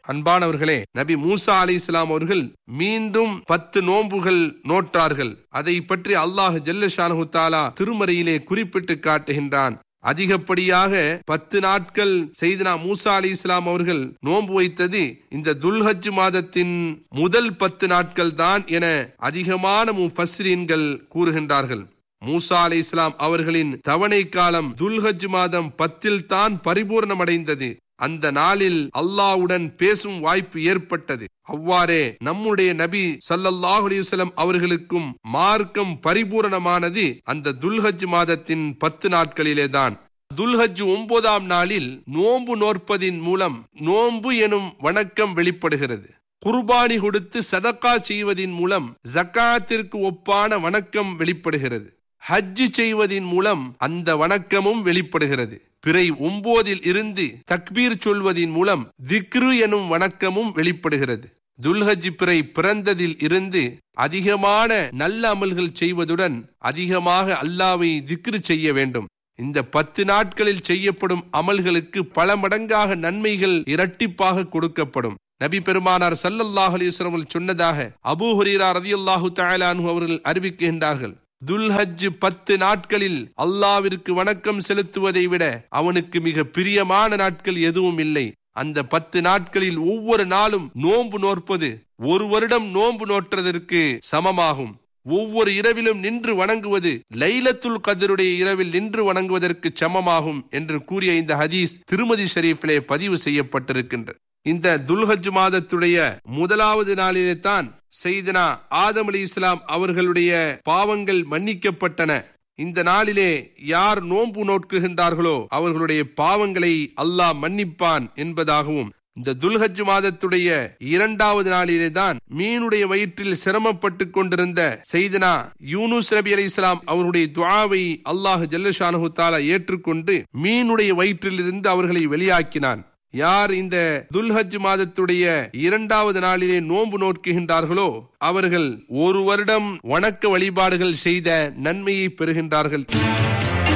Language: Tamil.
அன்பானவர்களே நபி மூசா அலி இஸ்லாம் அவர்கள் மீண்டும் பத்து நோன்புகள் நோட்டார்கள் அதை பற்றி அல்லாஹ் ஜல்லஷானு தாலா திருமறையிலே குறிப்பிட்டு காட்டுகின்றான் அதிகப்படியாக பத்து நாட்கள் செய்தனா மூசா அலி இஸ்லாம் அவர்கள் நோன்பு வைத்தது இந்த துல்ஹஜ் மாதத்தின் முதல் பத்து நாட்கள் தான் என அதிகமான முஃபஸ்ரீன்கள் கூறுகின்றார்கள் மூசா அலி இஸ்லாம் அவர்களின் தவணை காலம் துல்ஹஜ் மாதம் பத்தில் தான் பரிபூர்ணமடைந்தது அந்த நாளில் அல்லாவுடன் பேசும் வாய்ப்பு ஏற்பட்டது அவ்வாறே நம்முடைய நபி சல்லல்லாஹு அலிவசலம் அவர்களுக்கும் மார்க்கம் பரிபூரணமானது அந்த துல்ஹஜ் மாதத்தின் பத்து நாட்களிலே தான் துல்ஹஜ் ஒன்பதாம் நாளில் நோன்பு நோற்பதின் மூலம் நோன்பு எனும் வணக்கம் வெளிப்படுகிறது குர்பானி கொடுத்து சதக்கா செய்வதின் மூலம் ஜக்காத்திற்கு ஒப்பான வணக்கம் வெளிப்படுகிறது ஹஜ்ஜு செய்வதின் மூலம் அந்த வணக்கமும் வெளிப்படுகிறது பிறை ஒன்பதில் இருந்து தக்பீர் சொல்வதின் மூலம் திக்ரு எனும் வணக்கமும் வெளிப்படுகிறது துல்ஹஜ் பிறை பிறந்ததில் இருந்து அதிகமான நல்ல அமல்கள் செய்வதுடன் அதிகமாக அல்லாவை திக்ரு செய்ய வேண்டும் இந்த பத்து நாட்களில் செய்யப்படும் அமல்களுக்கு பல மடங்காக நன்மைகள் இரட்டிப்பாக கொடுக்கப்படும் நபி பெருமானார் சல்லல்லாஹ் அலிஸ்வரம் சொன்னதாக அபூ ஹுரீரா ரதி அல்லாஹு தயாலானு அவர்கள் அறிவிக்கின்றார்கள் துல்ஹஜ் பத்து நாட்களில் அல்லாவிற்கு வணக்கம் செலுத்துவதை விட அவனுக்கு மிக பிரியமான நாட்கள் எதுவும் இல்லை அந்த பத்து நாட்களில் ஒவ்வொரு நாளும் நோன்பு நோற்பது ஒரு வருடம் நோன்பு நோற்றதற்கு சமமாகும் ஒவ்வொரு இரவிலும் நின்று வணங்குவது லைலத்துல் கதருடைய இரவில் நின்று வணங்குவதற்கு சமமாகும் என்று கூறிய இந்த ஹதீஸ் திருமதி ஷரீஃபிலே பதிவு செய்யப்பட்டிருக்கின்றது இந்த துல்ஹஜ் மாதத்துடைய முதலாவது நாளிலே தான் செய்தனா ஆதம் அலி இஸ்லாம் அவர்களுடைய பாவங்கள் மன்னிக்கப்பட்டன இந்த நாளிலே யார் நோன்பு நோக்குகின்றார்களோ அவர்களுடைய பாவங்களை அல்லாஹ் மன்னிப்பான் என்பதாகவும் இந்த துல்ஹஜ் மாதத்துடைய இரண்டாவது நாளிலே தான் மீனுடைய வயிற்றில் சிரமப்பட்டு கொண்டிருந்த செய்தனா யூனுஸ் நபி அலி இஸ்லாம் அவருடைய துவாவை அல்லாஹ் ஜல்லஷானு தாலா ஏற்றுக்கொண்டு மீனுடைய வயிற்றில் இருந்து அவர்களை வெளியாக்கினான் யார் இந்த துல்ஹஜ் மாதத்துடைய இரண்டாவது நாளிலே நோன்பு நோக்குகின்றார்களோ அவர்கள் ஒரு வருடம் வணக்க வழிபாடுகள் செய்த நன்மையை பெறுகின்றார்கள்